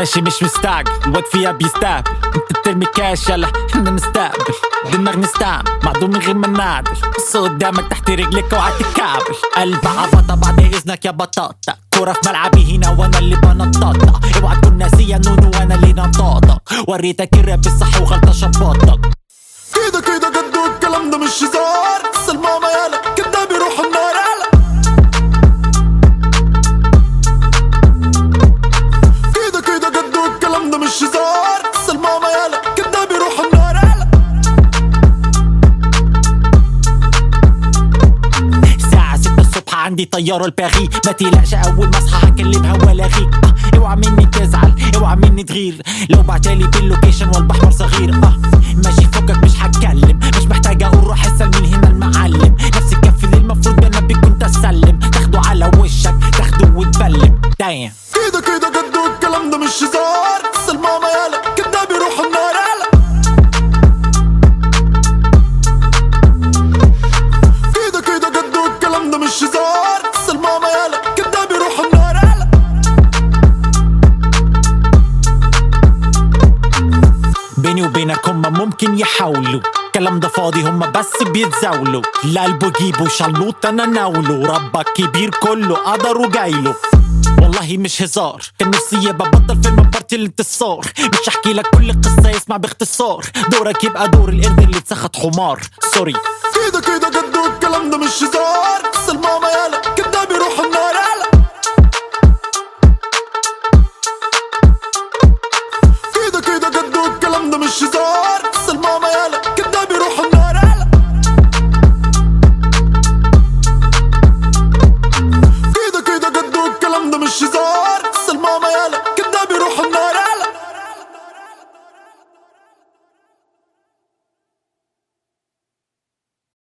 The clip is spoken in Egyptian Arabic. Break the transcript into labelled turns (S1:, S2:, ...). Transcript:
S1: ماشي مش مستعجل الواد فيها بيستقبل انت بترمي كاش يلا احنا نستقبل دماغ نستعمل معدوم من غير ما نعدل بص قدامك تحت رجلك وهتتكعبل قلب عبطة بعد اذنك يا بطاطا كورة في ملعبي هنا وانا اللي بنططة اوعى تكون ناسية نونو وانا اللي نطاطة وريتك الراب الصح وغلطة شباطك
S2: كده كده جد الكلام ده مش هزار سلمى ما يالا كده بيروح النار يالا كده كده جد الكلام ده مش هزار سلمى ما يالا كده بيروح النار يالا
S1: الساعة ستة الصبح عندي طيارة لباري ما تقلقش أول ما أصحى هكلمها ولا غير آه اوعى مني تزعل اوعى مني تغير لو بعتلي باللوكيشن والبحر صغير اه ماشي فوقك مش هتكلم مش محتاج أقول روح اسأل من هنا المعلم نفس الكف اللي المفروض أنا بيك كنت أسلم تاخده على وشك تاخده وتبلم دايم
S2: كده كده جد الكلام ده مش هزار سلمى ما يالا كده بيروح النار يالا كده كده جد الكلام ده مش هزار سلمى ما يالا كده بيروح النار يالا
S1: بيني وبينك هما ممكن يحاولوا الكلام ده فاضي هما بس بيتزاولوا القلب جيبه شلوط انا ناوله ربك كبير كله قدر وجايله والله مش هزار كان نفسي يبقى بطل فيلم بارتي الانتصار مش احكي لك كل قصه يسمع باختصار دورك يبقى دور القرد اللي اتسخط حمار سوري
S2: كده كده جد الكلام ده مش هزار سلمى ما يالا